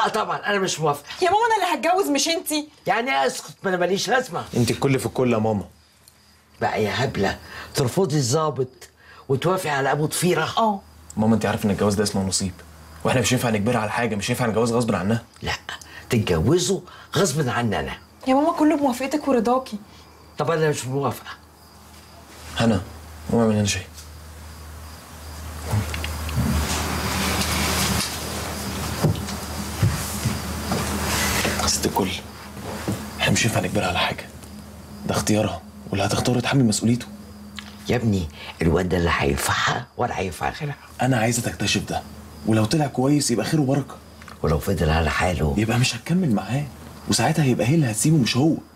اه طبعا انا مش موافقه يا ماما انا اللي هتجوز مش انتي يعني إيه اسكت ما انا ماليش لازمه انت الكل في الكل يا ماما بقى يا هبله ترفضي الظابط وتوافقي على ابو ضفيره اه ماما انت عارف ان الجواز ده اسمه نصيب واحنا مش ينفع نجبرها على حاجه مش ينفع نتجوز غصب عنها لا تتجوزوا غصب عني انا يا ماما كله بموافقتك ورضاكي طب انا مش موافقه هنا قوم اعمل هنا شاي ست الكل احنا مش ينفع نجبرها على حاجه ده اختيارها واللي هتختاره يتحمل مسؤوليته يا ابني الواد ده لا هينفعها ولا هينفع غيرها انا عايزه تكتشف ده ولو طلع كويس يبقى خير وبركه ولو فضل على حاله يبقى مش هتكمل معاه وساعتها هيبقى هي اللي هتسيبه مش هو